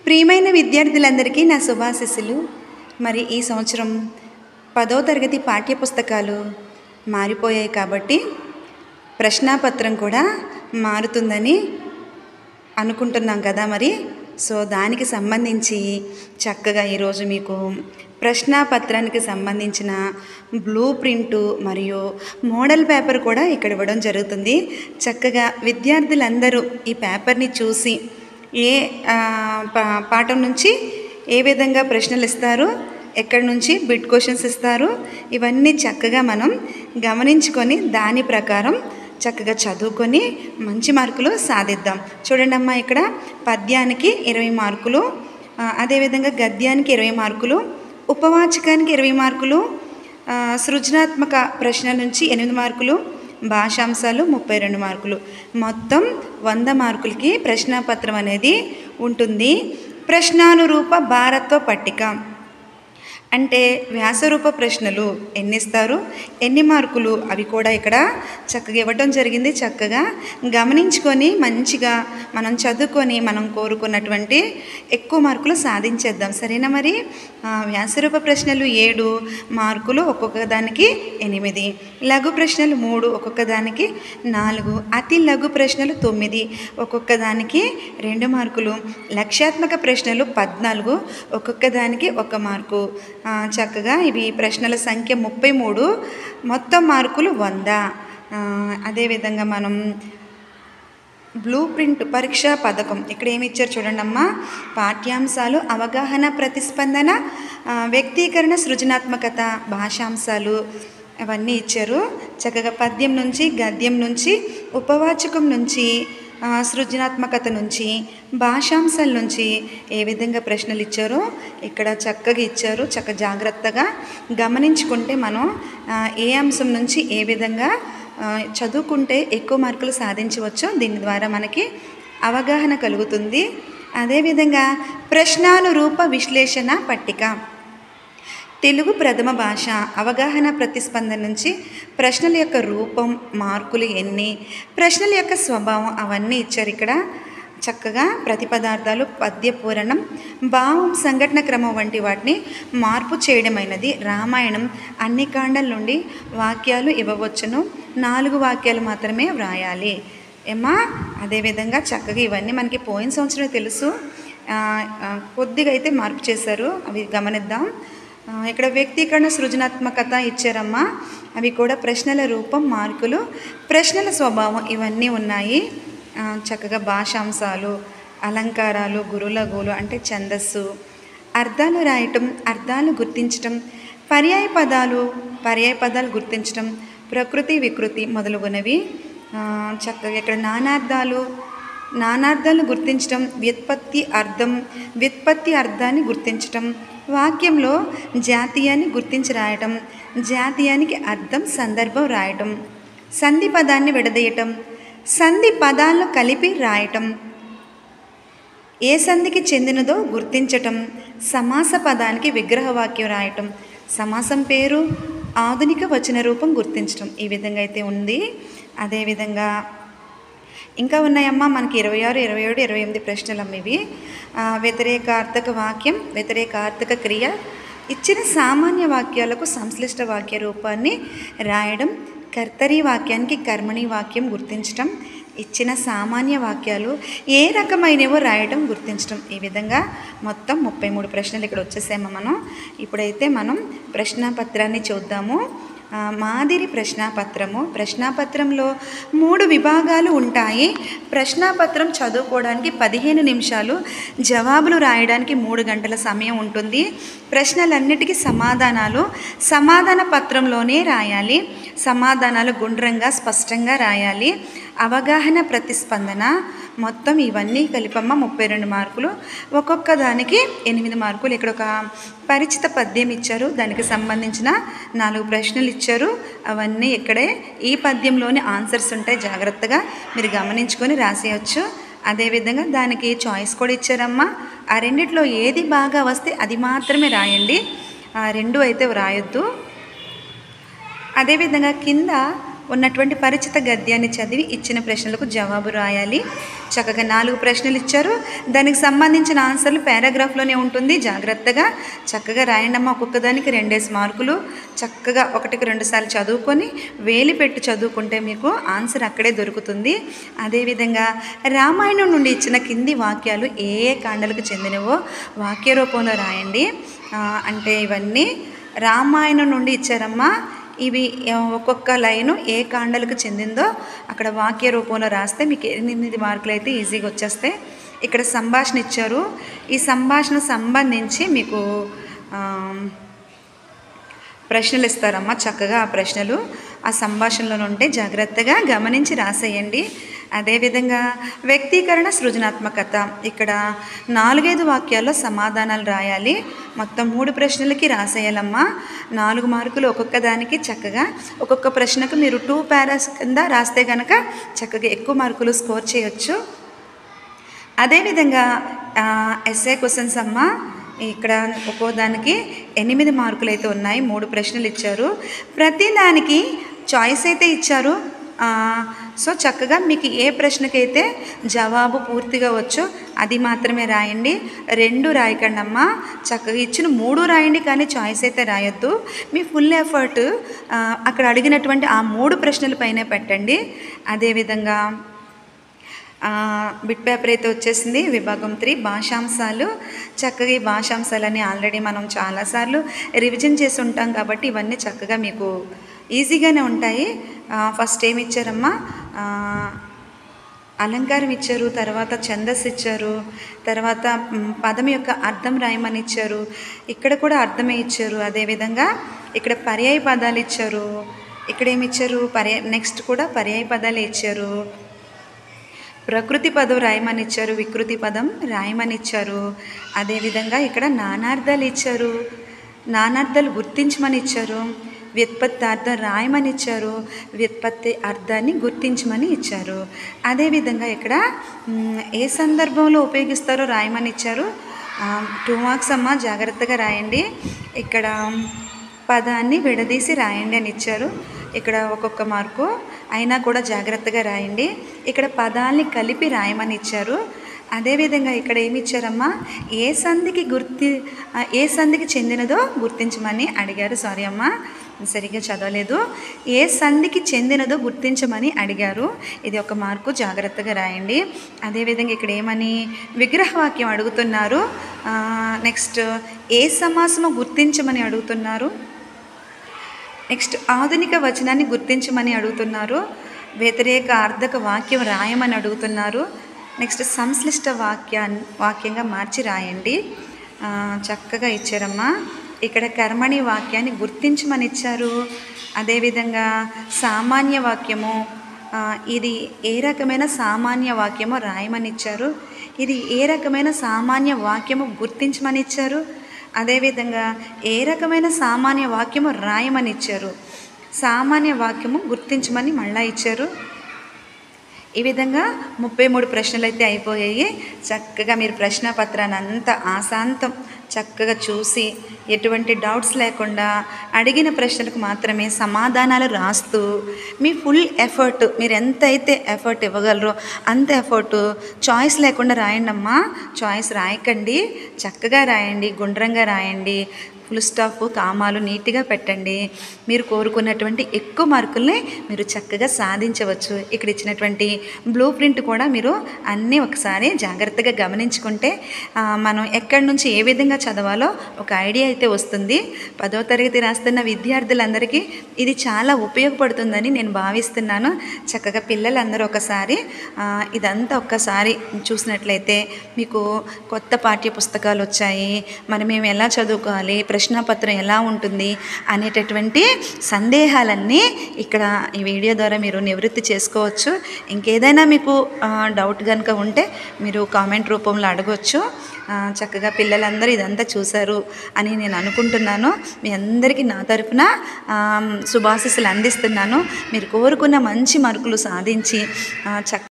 ప్రియమైన విద్యార్థులందరికీ నా శుభాశిస్సులు మరి ఈ సంవత్సరం పదో తరగతి పాఠ్యపుస్తకాలు మారిపోయాయి కాబట్టి ప్రశ్నాపత్రం కూడా మారుతుందని అనుకుంటున్నాం కదా మరి సో దానికి సంబంధించి చక్కగా ఈరోజు మీకు ప్రశ్నాపత్రానికి సంబంధించిన బ్లూ ప్రింటు మరియు మోడల్ పేపర్ కూడా ఇక్కడ ఇవ్వడం జరుగుతుంది చక్కగా విద్యార్థులందరూ ఈ పేపర్ని చూసి ఏ ఆ, పా- పాఠం నుంచి ఏ విధంగా ప్రశ్నలు ఇస్తారు ఎక్కడి నుంచి బిట్ క్వశ్చన్స్ ఇస్తారు ఇవన్నీ చక్కగా మనం గమనించుకొని దాని ప్రకారం చక్కగా చదువుకొని మంచి మార్కులు సాధిద్దాం చూడండి అమ్మా ఇక్కడ పద్యానికి ఇరవై మార్కులు ఆ, అదేవిధంగా గద్యానికి ఇరవై మార్కులు ఉపవాచకానికి ఇరవై మార్కులు ఆ, సృజనాత్మక ప్రశ్న నుంచి ఎనిమిది మార్కులు భాషాంశాలు ముప్పై రెండు మార్కులు మొత్తం వంద మార్కులకి ప్రశ్నాపత్రం అనేది ఉంటుంది ప్రశ్నానురూప భారత్వ పట్టిక అంటే వ్యాసరూప ప్రశ్నలు ఎన్ని ఇస్తారు ఎన్ని మార్కులు అవి కూడా ఇక్కడ చక్కగా ఇవ్వటం జరిగింది చక్కగా గమనించుకొని మంచిగా మనం చదువుకొని మనం కోరుకున్నటువంటి ఎక్కువ మార్కులు సాధించేద్దాం సరేనా మరి ఆ, వ్యాసరూప ప్రశ్నలు ఏడు మార్కులు ఒక్కొక్క దానికి ఎనిమిది లఘు ప్రశ్నలు మూడు ఒక్కొక్క దానికి నాలుగు అతి లఘు ప్రశ్నలు తొమ్మిది ఒక్కొక్క దానికి రెండు మార్కులు లక్ష్యాత్మక ప్రశ్నలు పద్నాలుగు ఒక్కొక్క దానికి ఒక మార్కు ఆ, చక్కగా ఇవి ప్రశ్నల సంఖ్య ముప్పై మూడు మొత్తం మార్కులు వంద ఆ, అదేవిధంగా మనం బ్లూ ప్రింట్ పరీక్షా పథకం ఇక్కడ ఏమి ఇచ్చారు చూడండి అమ్మా పాఠ్యాంశాలు అవగాహన ప్రతిస్పందన ఆ, వ్యక్తీకరణ సృజనాత్మకత భాషాంశాలు అవన్నీ ఇచ్చారు చక్కగా పద్యం నుంచి గద్యం నుంచి ఉపవాచకం నుంచి ఆ, సృజనాత్మకత నుంచి భాషాంశాల నుంచి ఏ విధంగా ప్రశ్నలు ఇచ్చారో ఇక్కడ చక్కగా ఇచ్చారు చక్క జాగ్రత్తగా గమనించుకుంటే మనం ఆ, ఏ అంశం నుంచి ఏ విధంగా ఆ, చదువుకుంటే ఎక్కువ మార్కులు సాధించవచ్చో దీని ద్వారా మనకి అవగాహన కలుగుతుంది అదేవిధంగా ప్రశ్నానురూప విశ్లేషణ పట్టిక తెలుగు ప్రథమ భాష అవగాహన ప్రతిస్పందన నుంచి ప్రశ్నల యొక్క రూపం మార్కులు ఎన్ని ప్రశ్నల యొక్క స్వభావం అవన్నీ ఇచ్చారు ఇక్కడ చక్కగా ప్రతిపదార్థాలు పద్య పూరణం భావం సంఘటన క్రమం వంటి వాటిని మార్పు చేయడమైనది రామాయణం అన్ని కాండాల నుండి వాక్యాలు ఇవ్వవచ్చును నాలుగు వాక్యాలు మాత్రమే వ్రాయాలి ఏమా అదేవిధంగా చక్కగా ఇవన్నీ మనకి పోయిన సంవత్సరం తెలుసు ఆ, ఆ, కొద్దిగా అయితే మార్పు చేశారు అవి గమనిద్దాం ఆ, ఇక్కడ వ్యక్తీకరణ సృజనాత్మకత ఇచ్చారమ్మా అవి కూడా ప్రశ్నల రూపం మార్కులు ప్రశ్నల స్వభావం ఇవన్నీ ఉన్నాయి ఆ, చక్కగా భాషాంశాలు అలంకారాలు గురులగులు అంటే ఛందస్సు అర్థాలు రాయటం అర్థాలు గుర్తించటం పర్యాయ పదాలు పర్యాయ పదాలు గుర్తించటం ప్రకృతి వికృతి మొదలగునవి ఆ, చక్కగా ఇక్కడ నానార్థాలు నానార్థాలు గుర్తించటం వ్యుత్పత్తి అర్థం వ్యుత్పత్తి అర్థాన్ని గుర్తించటం వాక్యంలో జాతీయాన్ని గుర్తించి రాయటం జాతీయానికి అర్థం సందర్భం రాయటం సంధి పదాన్ని విడదీయటం సంధి పదాలను కలిపి రాయటం ఏ సంధికి చెందినదో గుర్తించటం సమాస పదానికి విగ్రహవాక్యం రాయటం సమాసం పేరు ఆధునిక వచన రూపం గుర్తించటం ఈ విధంగా అయితే ఉంది అదేవిధంగా ఇంకా ఉన్నాయమ్మా మనకి ఇరవై ఆరు ఇరవై ఏడు ఇరవై ఎనిమిది ప్రశ్నలమ్మ ఇవి ఆ, వ్యతిరేకార్థక వాక్యం వ్యతిరేకార్థక క్రియ ఇచ్చిన సామాన్య వాక్యాలకు సంశ్లిష్ట వాక్య రూపాన్ని రాయడం కర్తరి వాక్యానికి కర్మణి వాక్యం గుర్తించటం ఇచ్చిన సామాన్య వాక్యాలు ఏ రకమైనవో రాయడం గుర్తించడం ఈ విధంగా మొత్తం ముప్పై మూడు ప్రశ్నలు ఇక్కడ వచ్చేసాము మనం ఇప్పుడైతే మనం ప్రశ్నాపత్రాన్ని చూద్దాము ఆ, మాదిరి ప్రశ్నాపత్రము ప్రశ్నాపత్రంలో మూడు విభాగాలు ఉంటాయి ప్రశ్నాపత్రం చదువుకోవడానికి పదిహేను నిమిషాలు జవాబులు రాయడానికి మూడు గంటల సమయం ఉంటుంది ప్రశ్నలన్నిటికీ సమాధానాలు సమాధాన పత్రంలోనే రాయాలి సమాధానాలు గుండ్రంగా స్పష్టంగా రాయాలి అవగాహన ప్రతిస్పందన మొత్తం ఇవన్నీ కలిపమ్మ ముప్పై రెండు మార్కులు ఒక్కొక్క దానికి ఎనిమిది మార్కులు ఇక్కడ ఒక పరిచిత పద్యం ఇచ్చారు దానికి సంబంధించిన నాలుగు ప్రశ్నలు ఇచ్చారు అవన్నీ ఇక్కడే ఈ పద్యంలోని ఆన్సర్స్ ఉంటాయి జాగ్రత్తగా మీరు గమనించుకొని రాసేయచ్చు అదేవిధంగా దానికి చాయిస్ కూడా ఇచ్చారమ్మా ఆ రెండిట్లో ఏది బాగా వస్తే అది మాత్రమే రాయండి ఆ రెండు అయితే రాయొద్దు అదేవిధంగా కింద ఉన్నటువంటి పరిచిత గద్యాన్ని చదివి ఇచ్చిన ప్రశ్నలకు జవాబు రాయాలి చక్కగా నాలుగు ప్రశ్నలు ఇచ్చారు దానికి సంబంధించిన ఆన్సర్లు పారాగ్రాఫ్లోనే ఉంటుంది జాగ్రత్తగా చక్కగా రాయండమ్మా ఒక్కొక్క దానికి రెండేసి మార్కులు చక్కగా ఒకటికి రెండు సార్లు చదువుకొని వేలి పెట్టి చదువుకుంటే మీకు ఆన్సర్ అక్కడే దొరుకుతుంది అదేవిధంగా రామాయణం నుండి ఇచ్చిన కింది వాక్యాలు ఏ ఏ కాండలకు చెందినవో వాక్య రూపంలో రాయండి ఆ, అంటే ఇవన్నీ రామాయణం నుండి ఇచ్చారమ్మా ఇవి ఆ, ఒక్కొక్క లైను ఏ కాండలకు చెందిందో అక్కడ వాక్య రూపంలో రాస్తే మీకు ఎనిమిది మార్కులు అయితే ఈజీగా వచ్చేస్తాయి ఇక్కడ సంభాషణ ఇచ్చారు ఈ సంభాషణ సంబంధించి మీకు ఆ, ప్రశ్నలు ఇస్తారమ్మా చక్కగా ఆ ప్రశ్నలు ఆ సంభాషణలో ఉంటే జాగ్రత్తగా గమనించి రాసేయండి అదేవిధంగా వ్యక్తీకరణ సృజనాత్మకత ఇక్కడ నాలుగైదు వాక్యాల్లో సమాధానాలు రాయాలి మొత్తం మూడు ప్రశ్నలకి రాసేయాలమ్మా నాలుగు మార్కులు ఒక్కొక్క దానికి చక్కగా ఒక్కొక్క ప్రశ్నకు మీరు టూ పారాస్ కింద రాస్తే కనుక చక్కగా ఎక్కువ మార్కులు స్కోర్ చేయొచ్చు అదేవిధంగా ఎస్ఏ క్వశ్చన్స్ అమ్మ ఇక్కడ ఒక్కో దానికి ఎనిమిది మార్కులు అయితే ఉన్నాయి మూడు ప్రశ్నలు ఇచ్చారు ప్రతి దానికి చాయిస్ అయితే ఇచ్చారు ఆ, సో చక్కగా మీకు ఏ ప్రశ్నకైతే జవాబు పూర్తిగా వచ్చో అది మాత్రమే రాయండి రెండు రాయకండి అమ్మ చక్కగా ఇచ్చిన మూడు రాయండి కానీ చాయిస్ అయితే రాయొద్దు మీ ఫుల్ ఎఫర్ట్ అక్కడ అడిగినటువంటి ఆ మూడు ప్రశ్నల పైనే పెట్టండి అదేవిధంగా ఆ, బిట్ పేపర్ అయితే వచ్చేసింది విభాగం త్రీ భాషాంశాలు చక్కగా ఈ భాషాంశాలని ఆల్రెడీ మనం చాలాసార్లు రివిజన్ చేసి ఉంటాం కాబట్టి ఇవన్నీ చక్కగా మీకు ఈజీగానే ఉంటాయి ఆ, ఫస్ట్ ఏమి ఇచ్చారమ్మా ఆ, అలంకారం ఇచ్చారు తర్వాత ఛందస్సు ఇచ్చారు తర్వాత మ్, పదం యొక్క అర్థం రాయమని ఇచ్చారు ఇక్కడ కూడా అర్థమే ఇచ్చారు అదేవిధంగా ఇక్కడ పర్యాయ పదాలు ఇచ్చారు ఇక్కడ ఏమి ఇచ్చారు పర్యాయ నెక్స్ట్ కూడా పర్యాయ పదాలు ఇచ్చారు ప్రకృతి పదం రాయమని ఇచ్చారు వికృతి పదం రాయమని ఇచ్చారు అదేవిధంగా ఇక్కడ నానార్థాలు ఇచ్చారు నానార్థాలు గుర్తించమని ఇచ్చారు వ్యుత్పత్తి అర్థం రాయమని ఇచ్చారు వ్యుత్పత్తి అర్థాన్ని గుర్తించమని ఇచ్చారు అదేవిధంగా ఇక్కడ మ్, ఏ సందర్భంలో ఉపయోగిస్తారో రాయమని ఇచ్చారు టూ మార్క్స్ అమ్మ జాగ్రత్తగా రాయండి ఇక్కడ పదాన్ని విడదీసి రాయండి అని ఇచ్చారు ఇక్కడ ఒక్కొక్క మార్కు అయినా కూడా జాగ్రత్తగా రాయండి ఇక్కడ పదాల్ని కలిపి రాయమని ఇచ్చారు అదేవిధంగా ఇక్కడ ఏమి ఇచ్చారమ్మా ఏ సంధికి గుర్తి ఆ, ఏ సంధికి చెందినదో గుర్తించమని అడిగారు సారీ అమ్మా సరిగ్గా చదవలేదు ఏ సంధికి చెందినదో గుర్తించమని అడిగారు ఇది ఒక మార్కు జాగ్రత్తగా రాయండి అదేవిధంగా ఇక్కడ ఏమని విగ్రహవాక్యం అడుగుతున్నారు నెక్స్ట్ ఏ సమాసమో గుర్తించమని అడుగుతున్నారు నెక్స్ట్ ఆధునిక వచనాన్ని గుర్తించమని అడుగుతున్నారు వ్యతిరేక అర్ధక వాక్యం రాయమని అడుగుతున్నారు నెక్స్ట్ సంశ్లిష్ట వాక్యాన్ని వాక్యంగా మార్చి రాయండి ఆ, చక్కగా ఇచ్చారమ్మా ఇక్కడ కర్మణి వాక్యాన్ని గుర్తించమని ఇచ్చారు అదేవిధంగా సామాన్య వాక్యము ఆ, ఇది ఏ రకమైన సామాన్య వాక్యమో రాయమని ఇచ్చారు ఇది ఏ రకమైన సామాన్య వాక్యము గుర్తించమని ఇచ్చారు అదేవిధంగా ఏ రకమైన సామాన్య వాక్యము రాయమని ఇచ్చారు సామాన్య వాక్యము గుర్తించమని మళ్ళా ఇచ్చారు ఈ విధంగా ముప్పై మూడు ప్రశ్నలు అయితే అయిపోయాయి చక్కగా మీరు ప్రశ్న పత్రాన్ని అంతా ఆశాంతం చక్కగా చూసి ఎటువంటి డౌట్స్ లేకుండా అడిగిన ప్రశ్నలకు మాత్రమే సమాధానాలు రాస్తూ మీ ఫుల్ ఎఫర్ట్ మీరు ఎంత అయితే ఎఫర్ట్ ఇవ్వగలరో అంత ఎఫర్ట్ చాయిస్ లేకుండా రాయండి అమ్మా చాయిస్ రాయకండి చక్కగా రాయండి గుండ్రంగా రాయండి ఫుల్ స్టాప్ కామాలు నీట్గా పెట్టండి మీరు కోరుకున్నటువంటి ఎక్కువ మార్కుల్ని మీరు చక్కగా సాధించవచ్చు ఇక్కడ ఇచ్చినటువంటి బ్లూ ప్రింట్ కూడా మీరు అన్నీ ఒకసారి జాగ్రత్తగా గమనించుకుంటే ఆ, మనం ఎక్కడి నుంచి ఏ విధంగా చదవాలో ఒక ఐడియా అయితే వస్తుంది పదో తరగతి రాస్తున్న విద్యార్థులందరికీ ఇది చాలా ఉపయోగపడుతుందని నేను భావిస్తున్నాను చక్కగా పిల్లలందరూ ఒకసారి ఆ, ఇదంతా ఒక్కసారి చూసినట్లయితే మీకు కొత్త పాఠ్య పుస్తకాలు వచ్చాయి మరి మేము ఎలా చదువుకోవాలి ప్రశ్నపత్రం ఎలా ఉంటుంది అనేటటువంటి సందేహాలన్నీ ఇక్కడ ఈ వీడియో ద్వారా మీరు నివృత్తి చేసుకోవచ్చు ఇంకేదైనా మీకు ఆ, డౌట్ కనుక ఉంటే మీరు కామెంట్ రూపంలో అడగవచ్చు ఆ, చక్కగా పిల్లలందరూ ఇదంతా చూశారు అని నేను అనుకుంటున్నాను మీ అందరికీ నా తరఫున ఆ, శుభాశీస్సులు అందిస్తున్నాను మీరు కోరుకున్న మంచి మార్కులు సాధించి ఆ, చక్క